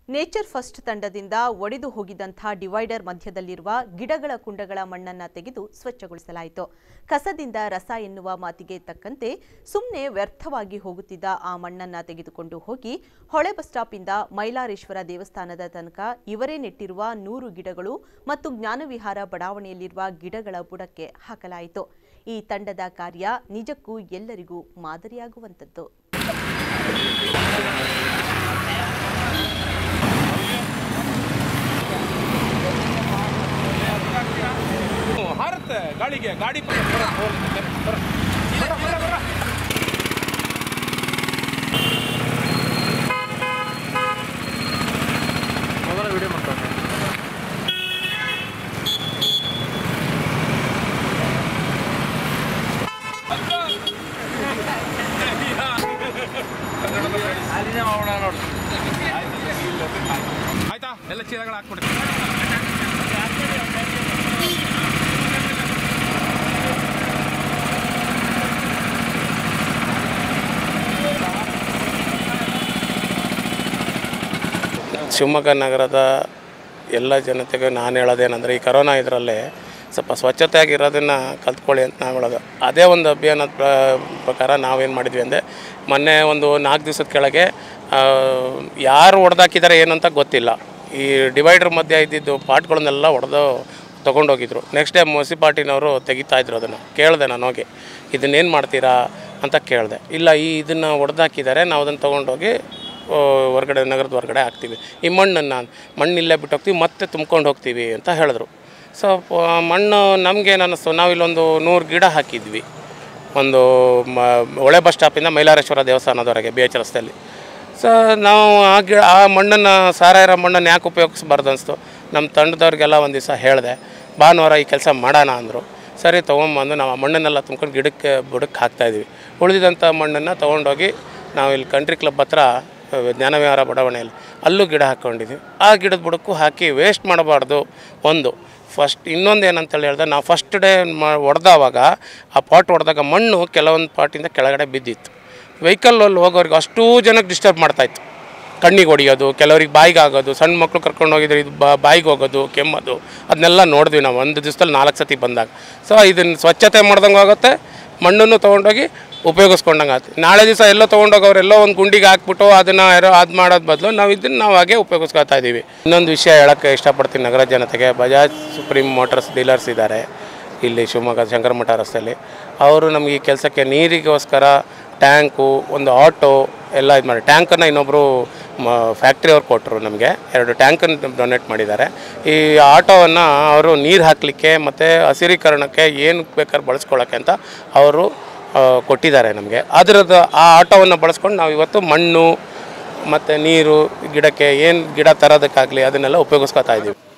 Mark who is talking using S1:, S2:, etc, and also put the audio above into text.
S1: Nature first ತಂಡದಿಂದ ಒಡೆದು ಹೋಗಿದಂಥ divider ಮಧ್ಯದಲ್ಲಿರುವ ಗಿಡಗಳ ಕುಂಡಗಳ ಮಣ್ಣನ್ನ ತೆಗೆದು ಸ್ವಚ್ಛಗೊಳಿಸಲಾಯಿತು ಕಸದಿಂದ ರಸ ಎನ್ನುವ ಮಾತಿಗೆ ತಕ್ಕಂತೆ ಸುಮ್ಮನೆ ವ್ಯರ್ಥವಾಗಿ ಹೋಗುತ್ತಿದ್ದ ಆ ಮಣ್ಣನ್ನ ತೆಗೆದುಕೊಂಡು ಹೋಗಿ ಹೊಳೆ ಬಸ್ ಸ್ಟಾಪಿಂದ ಮೈಲಾರೇಶ್ವರ ದೇವಸ್ಥಾನದ ತನಕ ಇವರೇ ನೆಟ್ಟಿರುವ ನೂರು ಗಿಡಗಳು ಮತ್ತು ಜ್ಞಾನವಿಹಾರ ಬಡಾವಣೆಯಲ್ಲಿರುವ ಗಿಡಗಳ ಬುಡಕ್ಕೆ ಹಾಕಲಾಯಿತು ಈ ತಂಡದ ಕಾರ್ಯ ನಿಜಕ್ಕೂ ಎಲ್ಲರಿಗೂ ಮಾದರಿಯಾಗುವಂಥದ್ದು
S2: ಹಾರುತ್ತೆ ಗಾಳಿಗೆ ಗಾಡಿ ಬರ, ಬರ, ಬರ, ಬರ, ಬರ, ಬರ, ಬರ. ಆಯ್ತಾ ಎಲ್ಲ ಚೀಲಗಳು ಹಾಕ್ಬಿಡ್ತೀನಿ
S3: ಶಿವಮೊಗ್ಗ ನಗರದ ಎಲ್ಲ ಜನತೆಗೆ ನಾನು ಹೇಳೋದೇನೆಂದರೆ ಈ ಕರೋನಾ ಇದರಲ್ಲಿ ಸ್ವಲ್ಪ ಸ್ವಚ್ಛತೆಯಾಗಿರೋದನ್ನು ಕಲ್ತ್ಕೊಳ್ಳಿ ಅಂತ ನಾವು ಹೇಳೋದು ಅದೇ ಒಂದು ಅಭಿಯಾನದ ಪ್ರ- ಪ್ರಕಾರ ನಾವೇನು ಮಾಡಿದ್ವಿ ಅಂದರೆ ಮೊನ್ನೆ ಒಂದು ನಾಲ್ಕು ದಿವಸದ ಕೆಳಗೆ ಆ, ಯಾರು ಹೊಡೆದಾಕಿದ್ದಾರೆ ಏನು ಅಂತ ಗೊತ್ತಿಲ್ಲ ಈ ಡಿವೈಡರ್ ಮಧ್ಯೆ ಇದ್ದಿದ್ದು ಪಾಟ್ಗಳನ್ನೆಲ್ಲ ಹೊಡೆದು ತೊಗೊಂಡೋಗಿದ್ರು ನೆಕ್ಸ್ಟ್ ಡೇ ಮುನ್ಸಿಪಾಲ್ಟಿನವರು ತೆಗಿತಾ ಇದ್ರು ಅದನ್ನು ಕೇಳಿದೆ ನಾನು ಹೋಗಿ ಇದನ್ನೇನು ಮಾಡ್ತೀರಾ ಅಂತ ಕೇಳಿದೆ ಇಲ್ಲ ಈ ಇದನ್ನು ಹೊಡೆದಾಕಿದ್ದಾರೆ ನಾವು ಅದನ್ನು ತೊಗೊಂಡೋಗಿ ಆ, ಹೊರಗಡೆ ನಗರದ ಹೊರಗಡೆ ಹಾಕ್ತೀವಿ ಈ ಮಣ್ಣನ್ನು ಮಣ್ಣು ಇಲ್ಲೇ ಬಿಟ್ಟು ಹೋಗ್ತೀವಿ ಮತ್ತೆ ತುಂಬ್ಕೊಂಡು ಹೋಗ್ತೀವಿ ಅಂತ ಹೇಳಿದ್ರು ಸೊ ಪ- ಮಣ್ಣು ನಮಗೇನು ಅನ್ನಿಸ್ತು ನಾವಿಲ್ಲೊಂದು ನೂರು ಗಿಡ ಹಾಕಿದ್ವಿ ಒಂದು ಮ ಹೊಳೆ ಬಸ್ ಸ್ಟಾಪಿಂದ ಮೈಲಾರೇಶ್ವರ ದೇವಸ್ಥಾನದವರೆಗೆ ಬಿ ಎಚ್ ರಸ್ತೆಯಲ್ಲಿ ಸೊ ನಾವು ಆ ಗಿಡ ಆ ಮಣ್ಣನ್ನು ಸಾರಾಯಿರೋ ಮಣ್ಣನ್ನು ಯಾಕೆ ಉಪಯೋಗಿಸ್ಬಾರ್ದು ಅನಿಸ್ತು ನಮ್ಮ ತಂಡದವ್ರಿಗೆಲ್ಲ ಒಂದು ದಿವಸ ಹೇಳಿದೆ ಭಾನುವಾರ ಈ ಕೆಲಸ ಮಾಡೋಣ ಅಂದರು ಸರಿ ತೊಗೊಂಬಂದು ನಾವು ಆ ಮಣ್ಣನ್ನೆಲ್ಲ ತುಂಬ್ಕೊಂಡು ಗಿಡಕ್ಕೆ ಬುಡಕ್ಕೆ ಹಾಕ್ತಾಯಿದ್ವಿ ಉಳಿದಿದಂಥ ಮಣ್ಣನ್ನು ತೊಗೊಂಡೋಗಿ ನಾವು ಇಲ್ಲಿ ಕಂಟ್ರಿ ಕ್ಲಬ್ ಹತ್ರ ಅಹ್, ಜ್ಞಾನವಿಹಾರ ಬಡಾವಣೆಯಲ್ಲಿ ಅಲ್ಲೂ ಗಿಡ ಹಾಕ್ಕೊಂಡಿದ್ವಿ ಆ ಗಿಡದ ಬುಡಕ್ಕೂ ಹಾಕಿ ವೇಸ್ಟ್ ಮಾಡಬಾರ್ದು ಒಂದು ಫಸ್ಟ್ ಇನ್ನೊಂದು ಏನಂತೇಳಿ ಹೇಳಿದ್ರೆ ನಾವು ಫಸ್ಟ್ ಡೇ ಮ ಹೊಡೆದವಾಗ ಆ ಪಾಟ್ ಹೊಡೆದಾಗ ಮಣ್ಣು ಕೆಲವೊಂದು ಪಾಟಿಂದ ಕೆಳಗಡೆ ಬಿದ್ದಿತ್ತು ವೆಹಿಕಲಲ್ಲಿ ಹೋಗೋರಿಗೆ ಅಷ್ಟೂ ಜನಕ್ಕೆ ಡಿಸ್ಟರ್ಬ್ ಮಾಡ್ತಾಯಿತ್ತು ಕಣ್ಣಿಗೆ ಹೊಡಿಯೋದು ಕೆಲವ್ರಿಗೆ ಬಾಯಿಗೆ ಆಗೋದು ಸಣ್ಣ ಮಕ್ಕಳು ಕರ್ಕೊಂಡು ಹೋಗಿದ್ರೆ ಇದು ಬಾ ಬಾಯಿಗೆ ಹೋಗೋದು ಕೆಮ್ಮೋದು ಅದನ್ನೆಲ್ಲ ನೋಡಿದ್ವಿ ನಾವು ಒಂದು ದಿವಸದಲ್ಲಿ ನಾಲ್ಕು ಸತಿ ಬಂದಾಗ ಸೊ ಇದನ್ನು ಸ್ವಚ್ಛತೆ ಮಾಡ್ದಂಗೆ ಆಗುತ್ತೆ ಮಣ್ಣನ್ನು ತೊಗೊಂಡೋಗಿ ಉಪಯೋಗಿಸ್ಕೊಂಡಂಗೆ ಆಗುತ್ತೆ ನಾಳೆ ದಿವಸ ಎಲ್ಲೋ ತೊಗೊಂಡೋಗೋರು ಎಲ್ಲೋ ಒಂದು ಗುಂಡಿಗೆ ಹಾಕ್ಬಿಟ್ಟು ಅದನ್ನು ಯಾರೋ ಅದು ಮಾಡೋದು ಬದಲು ನಾವು ಇದನ್ನು ನಾವು ಹಾಗೆ ಉಪಯೋಗಿಸ್ಕೊತಾ ಇದ್ದೀವಿ ಇನ್ನೊಂದು ವಿಷಯ ಹೇಳೋಕ್ಕೆ ಇಷ್ಟಪಡ್ತೀನಿ ನಗರ ಜನತೆಗೆ ಬಜಾಜ್ ಸುಪ್ರೀಂ ಮೋಟರ್ಸ್ ಡೀಲರ್ಸ್ ಇದ್ದಾರೆ ಇಲ್ಲಿ ಶಿವಮೊಗ್ಗ ಶಂಕರಮಠ ರಸ್ತೆಯಲ್ಲಿ ಅವರು ನಮಗೆ ಈ ಕೆಲಸಕ್ಕೆ ನೀರಿಗೋಸ್ಕರ ಟ್ಯಾಂಕು ಒಂದು ಆಟೋ ಎಲ್ಲ ಇದು ಮಾಡಿ ಟ್ಯಾಂಕನ್ನು ಇನ್ನೊಬ್ಬರು ಮ ಫ್ಯಾಕ್ಟ್ರಿಯವ್ರು ಕೊಟ್ಟರು ನಮಗೆ ಎರಡು ಟ್ಯಾಂಕನ್ನು ಡೊನೇಟ್ ಮಾಡಿದ್ದಾರೆ ಈ ಆಟೋವನ್ನು ಅವರು ನೀರು ಹಾಕಲಿಕ್ಕೆ ಮತ್ತು ಹಸಿರೀಕರಣಕ್ಕೆ ಏನು ಬೇಕಾದ್ರೆ ಬಳಸ್ಕೊಳ್ಳೋಕ್ಕೆ ಅಂತ ಅವರು ಆ, ಕೊಟ್ಟಿದ್ದಾರೆ ನಮಗೆ ಅದರದ್ದು ಆ ಆಟೋವನ್ನು ಬಳಸ್ಕೊಂಡು ನಾವು ಇವತ್ತು ಮಣ್ಣು ಮತ್ತು ನೀರು ಗಿಡಕ್ಕೆ ಏನು ಗಿಡ ತರೋದಕ್ಕಾಗಲಿ ಅದನ್ನೆಲ್ಲ ಉಪಯೋಗಿಸ್ಕೊತಾ ಇದ್ದೀವಿ